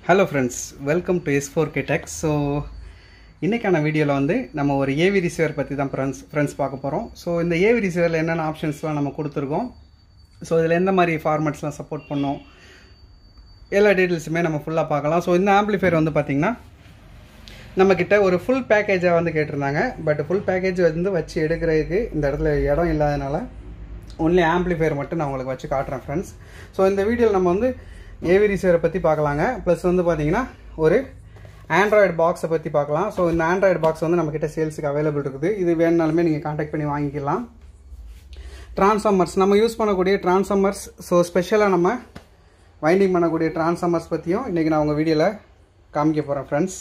hello friends welcome to S four K techs so இன்றைக்கான வீடியோவில் வந்து நம்ம ஒரு ஏவி ரிசீவர் பற்றி தான் ஃப்ரெண்ட்ஸ் ஃப்ரெண்ட்ஸ் பார்க்க போகிறோம் ஸோ இந்த ஏவி ரிசீவரில் என்னென்ன ஆப்ஷன்ஸ்லாம் நம்ம கொடுத்துருக்கோம் ஸோ இதில் எந்த மாதிரி ஃபார்மேட்ஸ்லாம் சப்போர்ட் பண்ணோம் எல்லா டீட்டெயில்ஸுமே நம்ம ஃபுல்லாக பார்க்கலாம் ஸோ இந்த ஆம்ப்ளிஃபையர் வந்து பார்த்திங்கன்னா நம்மக்கிட்ட ஒரு ஃபுல் பேக்கேஜாக வந்து கேட்டிருந்தாங்க பட் ஃபுல் பேக்கேஜ் வந்து வச்சு எடுக்கிறதுக்கு இந்த இடத்துல இடம் இல்லாதனால ஒன்லி ஆம்ப்ளிஃபையர் மட்டும் நான் உங்களுக்கு வச்சு காட்டுறேன் ஃப்ரெண்ட்ஸ் ஸோ இந்த வீடியோவில் நம்ம வந்து ஏவி ரிசீவரை பற்றி பார்க்கலாங்க ப்ளஸ் வந்து பார்த்தீங்கன்னா ஒரு ஆண்ட்ராய்டு பாக்ஸை பற்றி பார்க்கலாம் ஸோ இந்த ஆண்ட்ராய்டு பாக்ஸ் வந்து நம்மக்கிட்ட சேல்ஸுக்கு அவைலபிள் இருக்குது இது வேணுனாலுமே நீங்கள் காண்டாக்ட் பண்ணி வாங்கிக்கலாம் ட்ரான்ஸ்ஃபார்மர்ஸ் நம்ம யூஸ் பண்ணக்கூடிய ட்ரான்ஸ்ஃபார்மர்ஸ் ஸோ ஸ்பெஷலாக நம்ம வைண்டிங் பண்ணக்கூடிய ட்ரான்ஸ்ஃபார்மர்ஸ் பற்றியும் இன்றைக்கி நான் உங்கள் வீடியோவில் காமிக்க போகிறேன் ஃப்ரெண்ட்ஸ்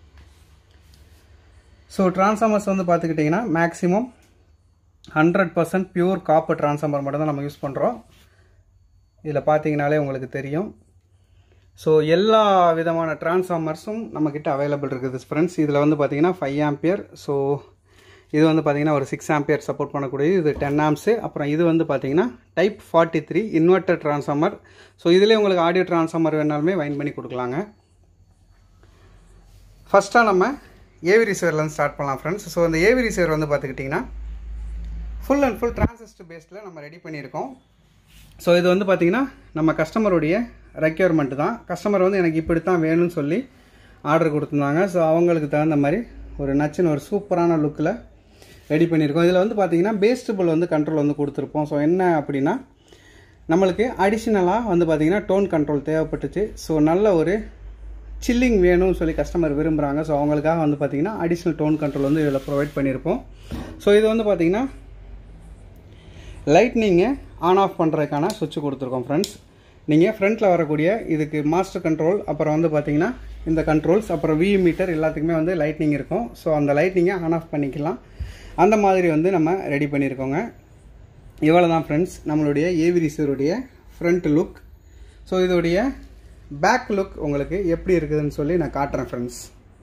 ஸோ ட்ரான்ஸ்ஃபார்மர்ஸ் வந்து பார்த்துக்கிட்டிங்கன்னா maximum hundred percent pure copper transformer மட்டும் தான் நம்ம யூஸ் பண்ணுறோம் இதில் பார்த்தீங்கனாலே உங்களுக்கு தெரியும் ஸோ எல்லா விதமான ட்ரான்ஸ்ஃபார்மர்ஸும் நம்மக்கிட்ட அவைலபிள் இருக்குது ஃப்ரெண்ட்ஸ் இதில் வந்து பார்த்தீங்கன்னா ஃபைவ் ஆம்பியர் ஸோ இது வந்து பார்த்தீங்கன்னா ஒரு சிக்ஸ் ஆம்பியர் சப்போர்ட் பண்ணக்கூடியது இது டென் ஆம்ஸு அப்புறம் இது வந்து பார்த்தீங்கன்னா type forty three inverter transformer so இதிலே உங்களுக்கு ஆடியோ ட்ரான்ஸ்ஃபார்மர் வேணாலுமே வைன் பண்ணி கொடுக்கலாங்க ஃபஸ்ட்டாக நம்ம ஏவி ரிசீவர்லேருந்து ஸ்டார்ட் பண்ணலாம் ஃப்ரெண்ட்ஸ் ஸோ இந்த ஏவி ரிசீவர் வந்து பார்த்துக்கிட்டிங்கன்னா ஃபுல் அண்ட் ஃபுல் டிரான்சிஸ்டர் பேஸில் நம்ம ரெடி பண்ணியிருக்கோம் ஸோ இது வந்து பார்த்திங்கன்னா நம்ம கஸ்டமருடைய ரெக்யர்மெண்ட் தான் கஸ்டமர் வந்து எனக்கு இப்படி தான் வேணும்னு சொல்லி ஆர்டர் கொடுத்துருந்தாங்க ஸோ அவங்களுக்கு தகுந்த மாதிரி ஒரு நச்சுன்னு ஒரு சூப்பரான லுக்கில் ரெடி பண்ணியிருக்கோம் இதில் வந்து பார்த்திங்கன்னா பேஸ்டபுள் வந்து கண்ட்ரோல் வந்து கொடுத்துருப்போம் ஸோ என்ன அப்படின்னா நம்மளுக்கு அடிஷ்னலாக வந்து பார்த்திங்கன்னா டோன் கண்ட்ரோல் தேவைப்பட்டுச்சு ஸோ நல்ல ஒரு சில்லிங் வேணும்னு சொல்லி கஸ்டமர் விரும்புகிறாங்க ஸோ அவங்களுக்காக வந்து பார்த்திங்கன்னா அடிஷ்னல் டோன் கண்ட்ரோல் வந்து இதில் ப்ரொவைட் பண்ணியிருப்போம் ஸோ இது வந்து பார்த்திங்கன்னா லைட்னிங்கை ஆன் ஆஃப் பண்ணுறதுக்கான சுவிட்ச் கொடுத்துருக்கோம் ஃப்ரெண்ட்ஸ் நீங்கள் ஃப்ரண்ட்டில் வரக்கூடிய இதுக்கு மாஸ்டர் கண்ட்ரோல் அப்புறம் வந்து பார்த்தீங்கன்னா இந்த கண்ட்ரோல்ஸ் அப்புறம் வி மீட்டர் எல்லாத்துக்குமே வந்து லைட்னிங் இருக்கும் ஸோ அந்த லைட்னிங்கை ஆன் ஆஃப் பண்ணிக்கலாம் அந்த மாதிரி வந்து நம்ம ரெடி பண்ணியிருக்கோங்க இவ்வளோ தான் ஃப்ரெண்ட்ஸ் நம்மளுடைய ஏவி ரிசீவருடைய ஃப்ரண்ட் லுக் ஸோ இதோடைய பேக் லுக் உங்களுக்கு எப்படி இருக்குதுன்னு சொல்லி நான் காட்டுறேன் ஃப்ரெண்ட்ஸ்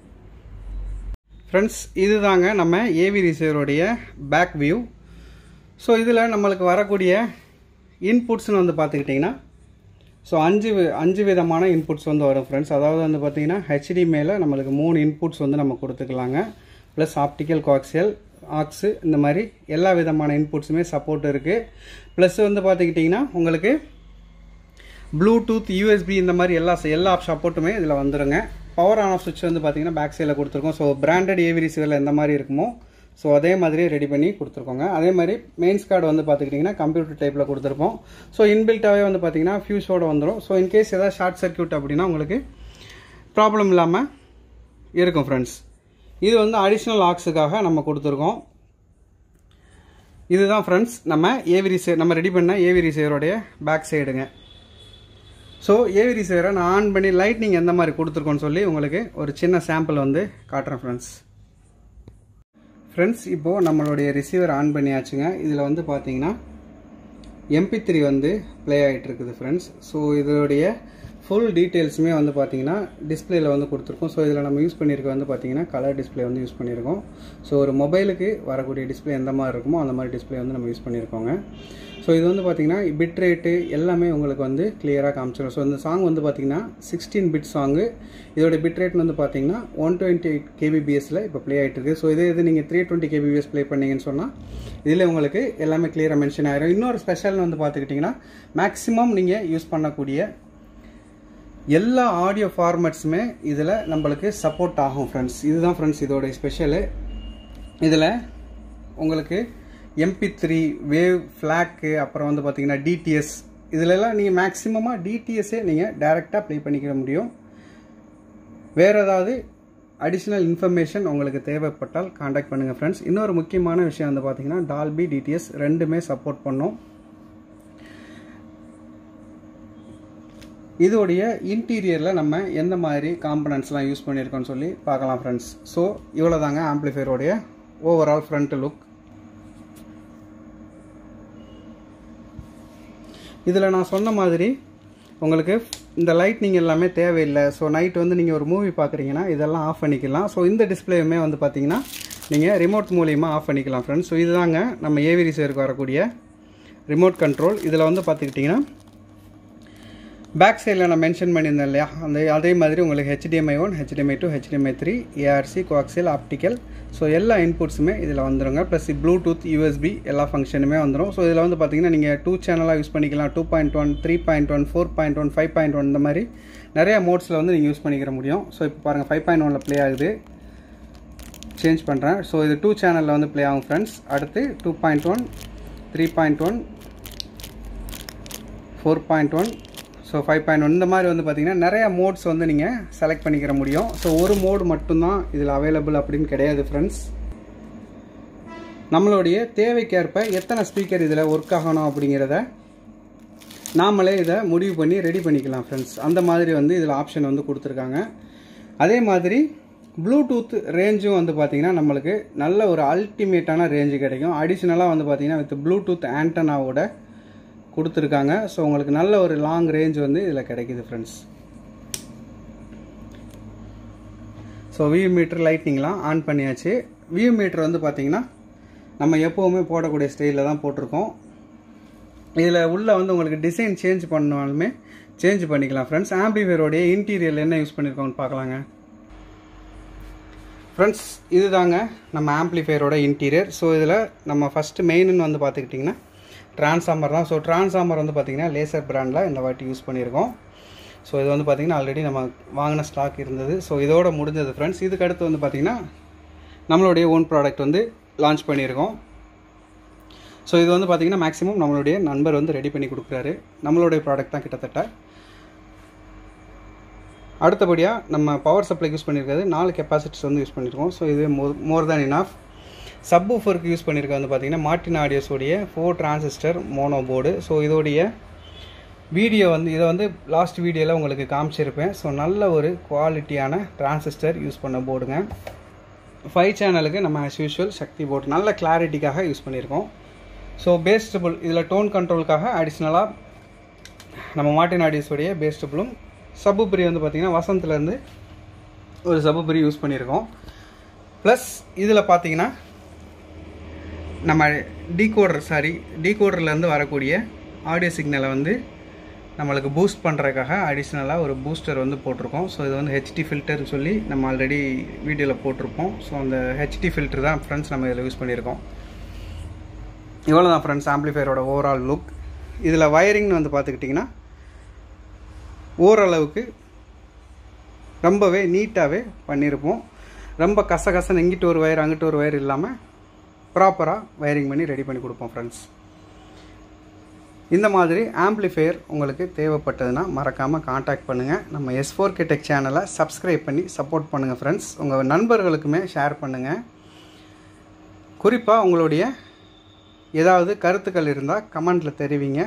ஃப்ரெண்ட்ஸ் இதுதாங்க நம்ம ஏவி ரிசீவருடைய பேக் வியூ ஸோ இதில் நம்மளுக்கு வரக்கூடிய இன்புட்ஸ்னு வந்து பார்த்துக்கிட்டிங்கன்னா ஸோ அஞ்சு அஞ்சு விதமான இன்புட்ஸ் வந்து வரும் ஃப்ரெண்ட்ஸ் அதாவது வந்து பார்த்திங்கன்னா ஹெச்டி மேலே நம்மளுக்கு மூணு இன்புட்ஸ் வந்து நம்ம கொடுத்துக்கலாங்க ப்ளஸ் ஆப்டிக்கல் கோக்சியல் ஆக்ஸு இந்த மாதிரி எல்லா விதமான இன்புட்ஸுமே சப்போர்ட் இருக்குது ப்ளஸ் வந்து பார்த்துக்கிட்டிங்கன்னா உங்களுக்கு ப்ளூடூத் யூஎஸ்பி இந்த மாதிரி எல்லா எல்லா சப்போர்ட்டுமே இதில் வந்துடுங்க பவர் ஆன் ஆஃப் சுவிட்ச் வந்து பார்த்திங்கன்னா பேக் சைடில் கொடுத்துருக்கோம் ஸோ பிராண்டட் ஏவி ரிசீவரில் எந்த மாதிரி இருக்குமோ ஸோ அதே மாதிரியே ரெடி பண்ணி கொடுத்துருக்கோங்க அதே மாதிரி மெயின்ஸ் கார்டு வந்து பார்த்துக்கிட்டிங்கன்னா கம்ப்யூட்டர் டைப்பில் கொடுத்துருப்போம் ஸோ இன்பில்ட்டாகவே வந்து பார்த்தீங்கன்னா ஃபியூஸோட வந்துடும் ஸோ இன்கேஸ் ஏதாவது ஷார்ட் சர்க்கியூட் அப்படின்னா உங்களுக்கு ப்ராப்ளம் இல்லாமல் இருக்கும் ஃப்ரெண்ட்ஸ் இது வந்து அடிஷ்னல் ஆக்ஸுக்காக நம்ம கொடுத்துருக்கோம் இதுதான் ஃப்ரெண்ட்ஸ் நம்ம ஏவி ரிசேர் நம்ம ரெடி பண்ண ஏவி ரிசேவருடைய பேக் சைடுங்க ஸோ ஏவி ரிசேவரை நான் ஆன் பண்ணி லைட்னிங் எந்த மாதிரி கொடுத்துருக்கோன்னு சொல்லி உங்களுக்கு ஒரு சின்ன சாம்பிள் வந்து காட்டுறேன் ஃப்ரெண்ட்ஸ் ஃப்ரெண்ட்ஸ் இப்போது நம்மளுடைய ரிசீவர் ஆன் பண்ணியாச்சுங்க இதில் வந்து பார்த்தீங்கன்னா எம்பி த்ரீ வந்து ப்ளே ஆகிட்டு இருக்குது ஃப்ரெண்ட்ஸ் ஸோ இதோடைய ஃபுல் டீட்டெயில்ஸுமே வந்து பார்த்தீங்கன்னா டிஸ்பிளேயில் வந்து கொடுத்துருக்கோம் ஸோ இதில் நம்ம யூஸ் பண்ணியிருக்க வந்து பார்த்தீங்கன்னா கலர் டிஸ்பிளே வந்து யூஸ் பண்ணியிருக்கோம் ஸோ ஒரு மொபைலுக்கு வரக்கூடிய டிஸ்பிளே எந்த மாதிரி இருக்குமோ அந்த மாதிரி டிஸ்பிளே வந்து நம்ம யூஸ் பண்ணியிருக்கோங்க ஸோ இது வந்து பார்த்தீங்கன்னா பிட் ரேட்டு எல்லாமே உங்களுக்கு வந்து கிளியராக காமிச்சிடும் ஸோ இந்த சாங் வந்து பார்த்தீங்கன்னா சிக்ஸ்டீன் பிட் சாங்கு இதோட பிட் ரேட் வந்து பார்த்தீங்கன்னா ஒன் டுவெண்ட்டி எயிட் கேபிபிஎஸில் இப்போ ப்ளே ஆகிட்டு இருக்குது ஸோ இதே இது நீங்கள் த்ரீ டுவெண்ட்டி கேபிபிஎஸ் ப்ளே பண்ணீங்கன்னு சொன்னால் இதில் உங்களுக்கு எல்லாமே கிளியராக மென்ஷன் ஆகிரும் இன்னொரு ஸ்பெஷல்னு வந்து பார்த்துக்கிட்டிங்கன்னா மேக்ஸிமம் நீங்கள் யூஸ் பண்ணக்கூடிய எல்லா ஆடியோ ஃபார்மேட்ஸுமே இதில் நம்மளுக்கு சப்போர்ட் ஆகும் ஃப்ரெண்ட்ஸ் இதுதான் ஃப்ரெண்ட்ஸ் இதோடைய ஸ்பெஷலு இதில் உங்களுக்கு எம்பி த்ரீ வேவ் ஃப்ளாக்கு அப்புறம் வந்து பார்த்தீங்கன்னா டிடிஎஸ் இதிலெல்லாம் நீங்கள் மேக்ஸிமமாக டிடிஎஸ்ஸே நீங்கள் டைரெக்டாக ப்ளே பண்ணிக்க முடியும் வேறு ஏதாவது அடிஷ்னல் இன்ஃபர்மேஷன் உங்களுக்கு தேவைப்பட்டால் காண்டாக்ட் பண்ணுங்கள் ஃப்ரெண்ட்ஸ் இன்னொரு முக்கியமான விஷயம் வந்து பார்த்தீங்கன்னா டால்பி டிடிஎஸ் ரெண்டுமே சப்போர்ட் பண்ணும் இதோடைய இன்டீரியரில் நம்ம எந்த மாதிரி காம்பனன்ட்ஸ்லாம் யூஸ் பண்ணியிருக்கோம்னு சொல்லி பார்க்கலாம் ஃப்ரெண்ட்ஸ் ஸோ இவ்வளோ தாங்க ஆம்ப்ளிஃபையரோடைய ஓவரால் ஃப்ரண்ட் லுக் இதில் நான் சொன்ன மாதிரி உங்களுக்கு இந்த லைட்னிங் எல்லாமே தேவையில்லை ஸோ நைட் வந்து நீங்கள் ஒரு மூவி பார்க்குறீங்கன்னா இதெல்லாம் ஆஃப் பண்ணிக்கலாம் ஸோ இந்த டிஸ்பிளேயுமே வந்து பார்த்தீங்கன்னா நீங்கள் ரிமோட் மூலியமாக ஆஃப் பண்ணிக்கலாம் ஃப்ரெண்ட்ஸ் ஸோ இதுதாங்க நம்ம ஏவி ரிசேருக்கு வரக்கூடிய ரிமோட் கண்ட்ரோல் இதில் வந்து பார்த்துக்கிட்டிங்கன்னா பேக் சைடில் நான் மென்ஷன் பண்ணியிருந்தேன் இல்லையா அந்த அதே மாதிரி உங்களுக்கு HDMI one HDMI two HDMI three ARC coaxial optical so எல்லா இன்புட்ஸுமே இதில் வந்துருங்க ப்ளஸ் ப்ளூடூத் யூஎஸ்பி எல்லா ஃபங்க்ஷனுமே வந்துடும் ஸோ இதில் வந்து பார்த்தீங்கன்னா நீங்கள் டூ சேனலாக யூஸ் பண்ணிக்கலாம் two point one three point one four point one five point one இந்த மாதிரி நிறைய மோட்ஸில் வந்து நீங்கள் யூஸ் பண்ணிக்கிற முடியும் ஸோ இப்போ பாருங்கள் ஃபைவ் பாயிண்ட் ஒனில் ப்ளே ஆகுது சேஞ்ச் பண்ணுறேன் ஸோ இது டூ சேனலில் வந்து ப்ளே ஆகும் ஃப்ரெண்ட்ஸ் அடுத்து two point one three point one four point one so five point one இந்த மாதிரி வந்து பார்த்திங்கன்னா நிறைய மோட்ஸ் வந்து நீங்கள் செலக்ட் பண்ணிக்கிற முடியும் ஸோ ஒரு மோடு மட்டும்தான் இதில் அவைலபிள் அப்படின்னு கிடையாது ஃப்ரெண்ட்ஸ் நம்மளுடைய தேவைக்கேற்ப எத்தனை ஸ்பீக்கர் இதில் ஒர்க் ஆகணும் அப்படிங்கிறத நாமளே இதை முடிவு பண்ணி ரெடி பண்ணிக்கலாம் ஃப்ரெண்ட்ஸ் அந்த மாதிரி வந்து இதில் ஆப்ஷன் வந்து கொடுத்துருக்காங்க அதே மாதிரி ப்ளூடூத் ரேஞ்சும் வந்து பார்த்திங்கன்னா நம்மளுக்கு நல்ல ஒரு அல்டிமேட்டான ரேஞ்சு கிடைக்கும் அடிஷ்னலாக வந்து பார்த்திங்கன்னா வித் ப்ளூடூத் ஆண்டனாவோட கொடுத்துருக்காங்க ஸோ உங்களுக்கு நல்ல ஒரு லாங் ரேஞ்ச் வந்து இதில் கிடைக்குது ஃப்ரெண்ட்ஸ் ஸோ வியூ மீட்டர் லைட்டிங்லாம் ஆன் பண்ணியாச்சு வியூ மீட்டர் வந்து பார்த்திங்கன்னா நம்ம எப்போவுமே போடக்கூடிய ஸ்டைலில் தான் போட்டிருக்கோம் இதில் உள்ள வந்து உங்களுக்கு டிசைன் சேஞ்ச் பண்ணாலுமே சேஞ்ச் பண்ணிக்கலாம் ஃப்ரெண்ட்ஸ் ஆம்பிஃபையரோடைய இன்டீரியர் என்ன யூஸ் பண்ணியிருக்கோம்னு பார்க்கலாங்க ஃப்ரெண்ட்ஸ் இதுதாங்க நம்ம ஆம்ப்ளிஃபையரோட இன்டீரியர் ஸோ இதில் நம்ம ஃபஸ்ட்டு மெயின்னு வந்து பார்த்துக்கிட்டிங்கன்னா ட்ரான்ஸ்ஃபார்மர் தான் ஸோ ட்ரான்ஸ்ஃபார்மர் வந்து பார்த்திங்கன்னா லேசர் பிராண்டில் இந்த வாட்டி யூஸ் பண்ணியிருக்கோம் ஸோ இது வந்து பார்த்திங்கன்னா ஆல்ரெடி நம்ம வாங்கின ஸ்டாக் இருந்தது ஸோ இதோட முடிஞ்சது ஃப்ரெண்ட்ஸ் இதுக்கு அடுத்து வந்து பார்த்திங்கன்னா நம்மளுடைய ஓன் ப்ராடக்ட் வந்து லான்ச் பண்ணியிருக்கோம் ஸோ இது வந்து பார்த்திங்கன்னா மேக்ஸிமம் நம்மளுடைய நண்பர் வந்து ரெடி பண்ணி கொடுக்குறாரு நம்மளுடைய ப்ராடக்ட் தான் கிட்டத்தட்ட அடுத்தபடியாக நம்ம பவர் சப்ளைக்கு யூஸ் பண்ணியிருக்கிறது நாலு கெப்பாசிட்டிஸ் வந்து யூஸ் பண்ணியிருக்கோம் ஸோ இது more more than enough sub ஊஃபருக்கு யூஸ் பண்ணியிருக்க வந்து பார்த்திங்கன்னா மார்டின் ஆடியோஸோடைய four transistor mono board so இதோடைய வீடியோ வந்து இதை வந்து லாஸ்ட் வீடியோவில் உங்களுக்கு காமிச்சிருப்பேன் ஸோ நல்ல ஒரு குவாலிட்டியான டிரான்சிஸ்டர் யூஸ் பண்ண போர்டுங்க ஃபைவ் சேனலுக்கு நம்ம ஆஸ் யூஷுவல் சக்தி போர்டு நல்ல கிளாரிட்டிக்காக யூஸ் பண்ணியிருக்கோம் ஸோ பேஸ்டபுள் இதில் டோன் கண்ட்ரோலுக்காக அடிஷ்னலாக நம்ம மார்டின் ஆடியோஸோடைய பேஸ்டபுளும் சப்புபரி வந்து பார்த்திங்கன்னா வசந்த்லேருந்து ஒரு சப்புபரி யூஸ் பண்ணியிருக்கோம் ப்ளஸ் இதில் பார்த்தீங்கன்னா நம்ம டீகோடர் சாரி டீகோடர்லேருந்து வரக்கூடிய ஆடியோ சிக்னலை வந்து நம்மளுக்கு பூஸ்ட் பண்ணுறதுக்காக அடிஷ்னலாக ஒரு பூஸ்டர் வந்து போட்டிருக்கோம் ஸோ இது வந்து ஹெச்டி ஃபில்டர்னு சொல்லி நம்ம ஆல்ரெடி வீடியோவில் போட்டிருப்போம் ஸோ அந்த ஹெச்டி ஃபில்டர் தான் ஃப்ரெண்ட்ஸ் நம்ம இதில் யூஸ் பண்ணியிருக்கோம் இவ்வளோ தான் ஃப்ரெண்ட்ஸ் ஆம்ப்ளிஃபையரோட ஓவரால் லுக் இதில் வயரிங்னு வந்து பார்த்துக்கிட்டிங்கன்னா ஓரளவுக்கு ரொம்பவே நீட்டாகவே பண்ணியிருப்போம் ரொம்ப கசகசன்னு இங்கிட்டு ஒரு வயர் அங்கிட்டு ஒரு வயர் இல்லாமல் ப்ராப்பராக வயரிங் பண்ணி ரெடி பண்ணி கொடுப்போம் ஃப்ரெண்ட்ஸ் இந்த மாதிரி ஆம்ப்ளிஃபையர் உங்களுக்கு தேவைப்பட்டதுன்னா மறக்காமல் காண்டாக்ட் பண்ணுங்கள் நம்ம எஸ் ஃபோர் டெக் சேனலை சப்ஸ்கிரைப் பண்ணி சப்போர்ட் பண்ணுங்கள் ஃப்ரெண்ட்ஸ் உங்கள் நண்பர்களுக்குமே ஷேர் பண்ணுங்கள் குறிப்பாக உங்களுடைய ஏதாவது கருத்துக்கள் இருந்தால் கமெண்ட்டில் தெரிவிங்க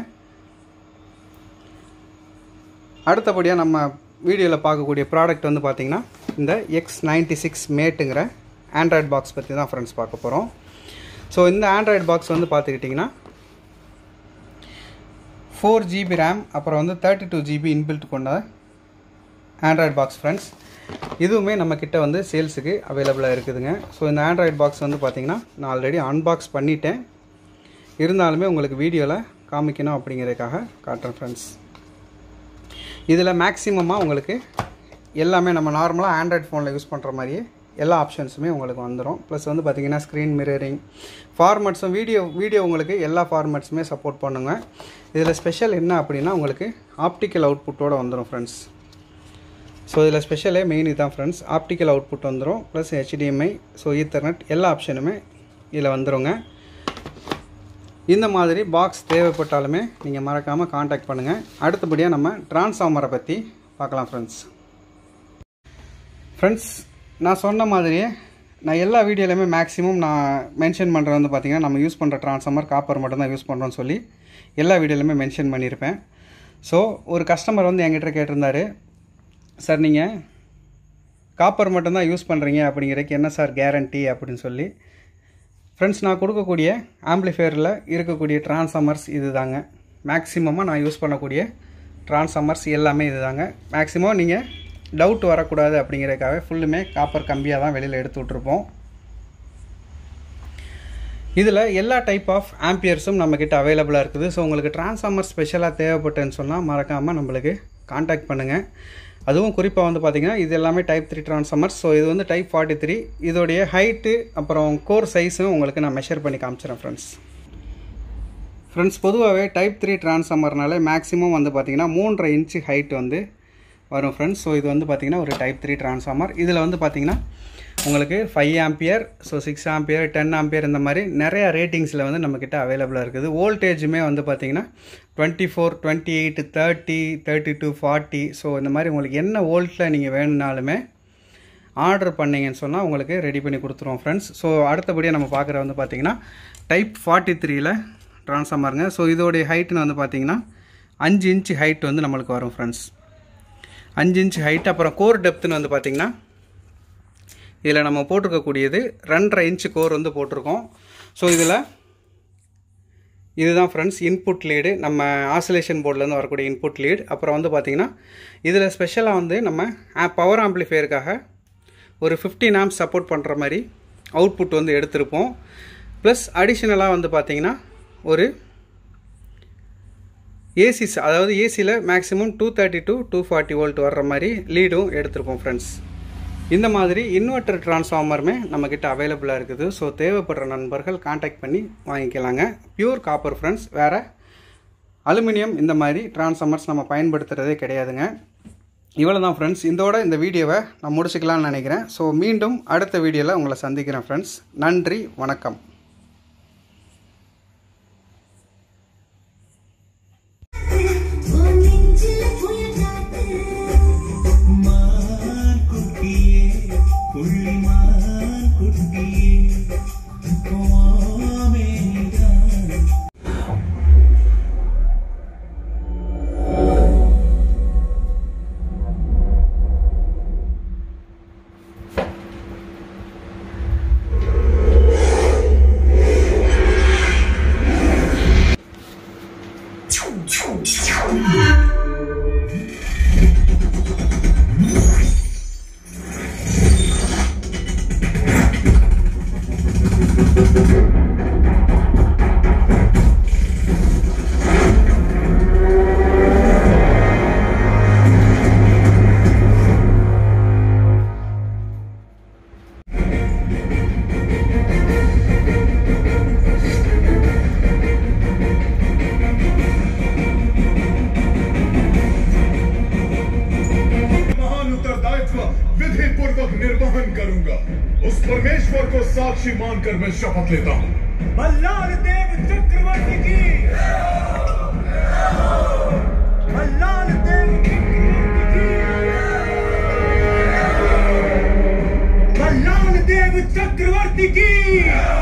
அடுத்தபடியாக நம்ம வீடியோவில் பார்க்கக்கூடிய ப்ராடக்ட் வந்து பார்த்திங்கன்னா இந்த எக்ஸ் நைன்டி சிக்ஸ் மேட்டுங்கிற ஆண்ட்ராய்ட் பாக்ஸ் பற்றி தான் ஃப்ரெண்ட்ஸ் பார்க்க போகிறோம் ஸோ இந்த ஆண்ட்ராய்ட் பாக்ஸ் வந்து பார்த்துக்கிட்டிங்கன்னா ஃபோர் ஜிபி ரேம் அப்புறம் வந்து தேர்ட்டி டூ ஜிபி இன்பில்ட் கொண்ட ஆண்ட்ராய்ட் பாக்ஸ் ஃப்ரெண்ட்ஸ் இதுவுமே நம்ம கிட்ட வந்து சேல்ஸுக்கு அவைலபிளாக இருக்குதுங்க ஸோ இந்த ஆண்ட்ராய்ட் பாக்ஸ் வந்து பார்த்திங்கன்னா நான் ஆல்ரெடி அன்பாக்ஸ் பண்ணிட்டேன் இருந்தாலுமே உங்களுக்கு வீடியோவில் காமிக்கணும் அப்படிங்கிறதுக்காக காட்டுறேன் ஃப்ரெண்ட்ஸ் இதில் மேக்ஸிமமாக உங்களுக்கு எல்லாமே நம்ம நார்மலாக ஆண்ட்ராய்ட் ஃபோனில் யூஸ் பண்ணுற மாதிரியே எல்லா ஆப்ஷன்ஸுமே உங்களுக்கு வந்துடும் ப்ளஸ் வந்து பார்த்திங்கன்னா ஸ்க்ரீன் மிரரிங் ஃபார்மட்ஸும் வீடியோ வீடியோ உங்களுக்கு எல்லா ஃபார்மட்ஸுமே சப்போர்ட் பண்ணுங்க இதில் ஸ்பெஷல் என்ன அப்படின்னா உங்களுக்கு ஆப்டிக்கல் அவுட்புட்டோடு வந்துடும் ஃப்ரெண்ட்ஸ் ஸோ இதில் ஸ்பெஷலே மெயின் இதுதான் ஃப்ரெண்ட்ஸ் ஆப்டிக்கல் அவுட்புட் வந்துடும் ப்ளஸ் ஹெச்டிஎம்ஐ ஸோ ஈத்தர்நெட் எல்லா ஆப்ஷனுமே இதில் வந்துடுங்க இந்த மாதிரி பாக்ஸ் தேவைப்பட்டாலுமே நீங்கள் மறக்காமல் காண்டாக்ட் பண்ணுங்கள் அடுத்தபடியாக நம்ம டிரான்ஸ்ஃபார்மரை பற்றி பார்க்கலாம் ஃப்ரெண்ட்ஸ் ஃப்ரெண்ட்ஸ் நான் சொன்ன மாதிரியே நான் எல்லா வீடியோலையுமே மேக்ஸிமம் நான் மென்ஷன் பண்ணுறது வந்து பார்த்திங்கன்னா நம்ம யூஸ் பண்ணுற ட்ரான்ஸ்ஃபார்மர் காப்பர் மட்டும்தான் யூஸ் பண்ணுறோன்னு சொல்லி எல்லா வீடியோலையுமே மென்ஷன் பண்ணியிருப்பேன் ஸோ ஒரு கஸ்டமர் வந்து என்கிட்ட கேட்டிருந்தாரு சார் நீங்கள் காப்பர் மட்டும்தான் யூஸ் பண்ணுறீங்க அப்படிங்கிறதுக்கு என்ன சார் கேரண்டி அப்படின்னு சொல்லி ஃப்ரெண்ட்ஸ் நான் கொடுக்கக்கூடிய ஆம்ப்ளிஃபையரில் இருக்கக்கூடிய டிரான்ஸ்ஃபார்மர்ஸ் இது தாங்க மேக்ஸிமமாக நான் யூஸ் பண்ணக்கூடிய டிரான்ஸ்ஃபார்மர்ஸ் எல்லாமே இது தாங்க மேக்ஸிமம் நீங்கள் டவுட் வரக்கூடாது அப்படிங்கிறதுக்காக ஃபுல்லுமே காப்பர் கம்பியாக தான் வெளியில் எடுத்து விட்ருப்போம் இதில் எல்லா டைப் ஆஃப் ஆம்பியர்ஸும் நம்மக்கிட்ட அவைலபிளாக இருக்குது ஸோ உங்களுக்கு டிரான்ஸ்ஃபார்மர் ஸ்பெஷலாக தேவைப்பட்டேன்னு சொன்னால் மறக்காமல் நம்மளுக்கு காண்டாக்ட் பண்ணுங்கள் அதுவும் குறிப்பாக வந்து பார்த்தீங்கன்னா இது எல்லாமே டைப் த்ரீ ட்ரான்ஸ்ஃபார்மர்ஸ் ஸோ இது வந்து டைப் ஃபார்ட்டி த்ரீ இதோடைய ஹைட்டு அப்புறம் கோர் சைஸும் உங்களுக்கு நான் மெஷர் பண்ணி காமிச்சிடறேன் ஃப்ரெண்ட்ஸ் ஃப்ரெண்ட்ஸ் பொதுவாகவே டைப் த்ரீ ட்ரான்ஸ்ஃபார்மர்னாலே மேக்ஸிமம் வந்து பார்த்தீங்கன்னா மூன்றரை இன்ச்சு ஹைட் வந்து வரும் ஃப்ரெண்ட்ஸ் ஸோ இது வந்து பார்த்தீங்கன்னா ஒரு டைப் த்ரீ ட்ரான்ஸ்ஃபார்மர் இதில் வந்து பார்த்தீங்கன்னா உங்களுக்கு five ampere so six ampere ten ampere இந்த மாதிரி நிறையா ரேட்டிங்ஸில் வந்து நம்மக்கிட்ட அவைலபிளாக இருக்குது வோல்டேஜுமே வந்து பார்த்தீங்கன்னா twenty four twenty eight thirty thirty two forty so இந்த மாதிரி உங்களுக்கு என்ன வோல்ட்டில் நீங்கள் வேணும்னாலுமே ஆர்டர் பண்ணிங்கன்னு சொன்னால் உங்களுக்கு ரெடி பண்ணி கொடுத்துருவோம் ஃப்ரெண்ட்ஸ் ஸோ அடுத்தபடியாக நம்ம பார்க்குற வந்து பார்த்தீங்கன்னா டைப் ஃபார்ட்டி த்ரீல ட்ரான்ஸ்ஃபார்மருங்க ஸோ இதோடைய ஹைட்டுன்னு வந்து பார்த்தீங்கன்னா அஞ்சு இன்ச்சு ஹைட் வந்து நம்மளுக்கு வரும் ஃப்ரெண்ட்ஸ் அஞ்சு இன்ச் ஹைட் அப்புறம் கோர் டெப்த்துன்னு வந்து பார்த்தீங்கன்னா இதில் நம்ம போட்டிருக்கக்கூடியது ரெண்டரை இன்ச்சு கோர் வந்து போட்டிருக்கோம் ஸோ இதில் இதுதான் ஃப்ரெண்ட்ஸ் இன்புட் லீடு நம்ம ஆசிலேஷன் போர்ட்லேருந்து வரக்கூடிய இன்புட் லீட் அப்புறம் வந்து பார்த்திங்கன்னா இதில் ஸ்பெஷலாக வந்து நம்ம பவர் ஆம்ப்ளிஃபையருக்காக ஒரு ஃபிஃப்டின் ஆம்ஸ் சப்போர்ட் பண்ணுற மாதிரி அவுட்புட் வந்து எடுத்திருப்போம் ப்ளஸ் அடிஷ்னலாக வந்து பார்த்திங்கன்னா ஒரு ஏசி அதாவது ஏசியில் maximum two thirty to two forty volt வர்ற மாதிரி லீடும் எடுத்திருப்போம் ஃப்ரெண்ட்ஸ் இந்த மாதிரி இன்வெர்ட்டர் டிரான்ஸ்ஃபார்மருமே நம்மக்கிட்ட அவைலபிளாக இருக்குது ஸோ தேவைப்படுற நண்பர்கள் காண்டாக்ட் பண்ணி வாங்கிக்கலாங்க பியூர் காப்பர் ஃப்ரெண்ட்ஸ் வேறு அலுமினியம் இந்த மாதிரி டிரான்ஸ்ஃபார்மர்ஸ் நம்ம பயன்படுத்துகிறதே கிடையாதுங்க இவ்வளோ தான் ஃப்ரெண்ட்ஸ் இதோட இந்த வீடியோவை நான் முடிச்சுக்கலாம்னு நினைக்கிறேன் ஸோ மீண்டும் அடுத்த வீடியோவில் உங்களை சந்திக்கிறேன் ஃப்ரெண்ட்ஸ் நன்றி வணக்கம் மான் குட்டியே புள்ளிமான் குட்டியே கோமேதான் महान उत्तरदायित्व विधि पूर्वक निर्वहन करूंगा उस परमेश्वर को साक्षी मानकर मैं शपथ लेता हूँ मल्लार देव चक्रवर्ती की मल्लार देव चक्रवर्ती की मल्लार देव चक्रवर्ती की